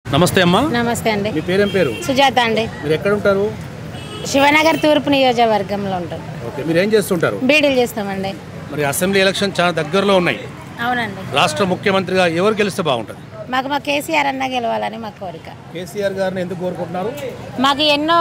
నమస్తే అమ్మా నమస్తే అండి మీ పేరేం పేరు సుజాత అండి మీరు ఎక్కడ ఉంటారు శివనగర్ తూర్పు నియోజకవర్గంలో ఉంటాం ఓకే మీరు ఏం చేస్తుంటారు బీడీలు చేస్తామండి మరి అసెంబ్లీ ఎలక్షన్ చాలా దగ్గరలో ఉన్నాయి అవునండి రాష్ట్ర ముఖ్యమంత్రిగా ఎవరు గెలిస్తే బాగుంటుంది మాకు మా కేసీఆర్ అన్న గెలవాలని మా కోరిక కేసీఆర్ గారిని ఎందుకు కోరుకుంటున్నారు మాకు ఎన్నో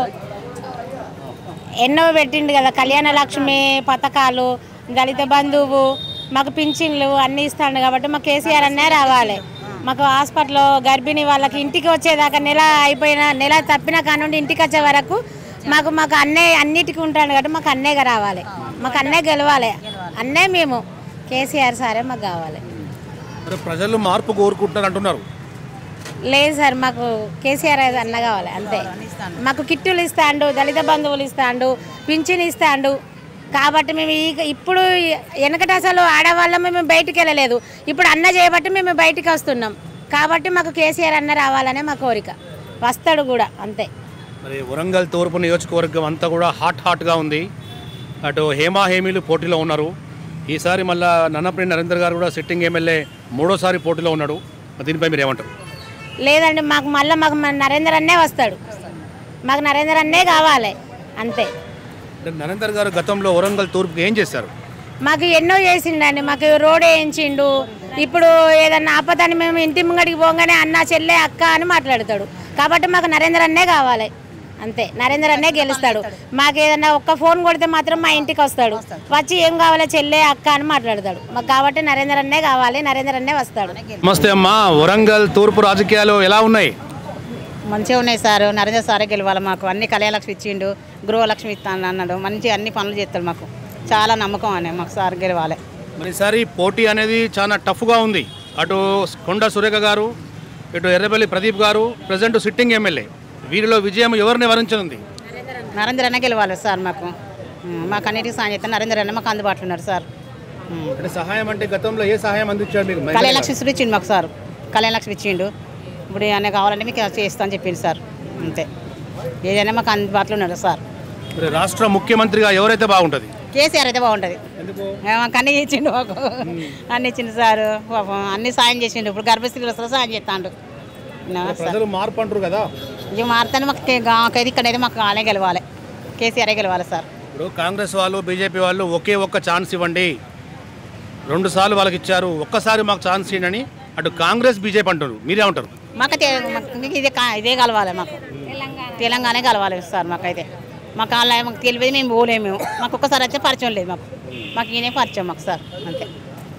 ఎన్నో పెట్టిండు కదా కళ్యాణ లక్ష్మి పథకాలు దళిత బంధువు మాకు పింఛన్లు అన్నీ ఇస్తాడు కాబట్టి మాకు కేసీఆర్ అన్నే రావాలి మాకు హాస్పిటల్లో గర్భిణీ వాళ్ళకి ఇంటికి వచ్చేదాకా నెల అయిపోయిన నెల తప్పిన కానుండి ఇంటికి వచ్చే వరకు మాకు మాకు అన్నే అన్నిటికీ ఉంటాడు కాబట్టి మాకు అన్నేగా రావాలి మాకు అన్నే గెలవాలి అన్నే మేము కేసీఆర్ సారే మాకు కావాలి మరి ప్రజలు మార్పు కోరుకుంటున్నారు అంటున్నారు లేదు సార్ మాకు కేసీఆర్ అయితే అన్న కావాలి అంతే మాకు కిట్టులు ఇస్తాండు దళిత బంధువులు ఇస్తాండు పింఛన్ ఇస్తాండు కాబట్టి మేము ఈ ఇప్పుడు వెనకట అసలు ఆడవాళ్ళం మేము బయటికి వెళ్ళలేదు ఇప్పుడు అన్న చేయబట్టి మేము బయటికి వస్తున్నాం కాబట్టి మాకు కేసీఆర్ అన్న రావాలనే మా కోరిక వస్తాడు కూడా అంతే మరి వరంగల్ తూర్పు నియోజకవర్గం అంతా కూడా హాట్ హాట్గా ఉంది అటు హేమా హేమీలు పోటీలో ఉన్నారు ఈసారి మళ్ళా నన్నపల్లి నరేందర్ గారు కూడా సిట్టింగ్ ఎమ్మెల్యే మూడోసారి పోటీలో ఉన్నాడు మరి దీనిపై మీరు ఏమంటారు లేదండి మాకు మళ్ళీ మాకు మన నరేందర్ అన్నే వస్తాడు మాకు నరేందర్ అన్నే కావాలి అంతే అంటే నరేందర్ గారు గతంలో వరంగల్ తూర్పుకి ఏం చేశారు మాకు ఎన్నో చేసిండండి మాకు రోడ్ వేయించిండు ఇప్పుడు ఏదన్నా ఆపదని మేము ఇంటి ముంగడికి పోగానే అన్న చెల్లె అక్క అని మాట్లాడతాడు కాబట్టి మాకు నరేంద్ర అన్నే కావాలి అంతే నరేంద్ర అన్నే గెలుస్తాడు మాకు ఏదన్నా ఒక్క ఫోన్ కొడితే మాత్రం మా ఇంటికి వస్తాడు వచ్చి ఏం కావాలి చెల్లె అక్క అని మాట్లాడతాడు మాకు కాబట్టి నరేంద్ర అన్నే కావాలి నరేంద్ర అన్నే వస్తాడు నమస్తే అమ్మా వరంగల్ తూర్పు రాజకీయాలు ఎలా ఉన్నాయి మంచిగా ఉన్నాయి సార్ నరేంద్ర సారే గెలవాలి మాకు అన్ని కళ్యాణలక్ష్మి ఇచ్చిండు గృహలక్ష్మి ఇస్తాను అన్నాడు మంచి అన్ని పనులు చేస్తాడు మాకు చాలా నమ్మకం అనే మాకు సార్ గెలవాలి మరి ఈసారి పోటీ అనేది చాలా టఫ్గా ఉంది అటు కొండ సురేఖ గారు ఇటు ఎర్రబెల్లి ప్రదీప్ గారు ప్రజెంట్ సిట్టింగ్ ఎమ్మెల్యే వీరిలో విజయం ఎవరిని వరించనుంది నరేంద్ర అన్న గెలవాలి సార్ మాకు ఉం, మాకు అన్నిటికీ సాయం చేస్తాను నరేంద్ర అన్న మాకు అందుబాటులో ఉన్నాడు సార్ ఉం. అంటే సహాయం అంటే గతంలో ఏ సహాయం అందించాడు మీకు కళ్యాణలక్ష్మి ఇస్తుడు ఇచ్చిండు మాకు సార్ కళ్యాణలక్ష్మి ఇచ్చిండు ఇప్పుడు అన్న కావాలంటే మీకు చేస్తా అని చెప్పిండు సార్ అంతే ఏదైనా మాకు అందుబాటులో ఉన్నాడు సార్ మరి రాష్ట్ర ముఖ్యమంత్రిగా ఎవరైతే బాగుంటుంది కేసీఆర్ అయితే బాగుంటుంది ఎందుకు మాకు అన్ని ఇచ్చిండు మాకు అన్ని ఇచ్చిండు సార్ పాపం అన్ని సాయం చేసిండు ఇప్పుడు గర్భస్థితులు వస్తారు సాయం చేస్తాడు నా సార్ ప్రజలు మార్పు అంటారు కదా ఇక మారుతానే మాకు కే- గాకైతే ఇక్కడైతే మాకు కాలే గెలవాలి కేసీఆర్ గెలవాలి సార్ ఇప్పుడు కాంగ్రెస్ వాళ్ళు బీజేపీ వాళ్ళు ఒకే ఒక్క ఛాన్స్ ఇవ్వండి రెండు సార్లు వాళ్ళకి ఇచ్చారు ఒక్కసారి మాకు ఛాన్స్ ఇవ్వండి అటు కాంగ్రెస్ బీజేపీ అంటారు మీరేమంటారు మాకు తె- మాకు మీకు ఇదే కా- ఇదే కలవాలి మాకు తెలంగాణ కలవాలి సార్ మాకైతే మాకు వాళ్ళ మాకు తెలియదు మేము పోలేము మేము మాకు ఒక్కసారి వచ్చే పరిచయం లేదు మాకు మాకు ఈయనే పరిచయం మాకు సార్ అంతే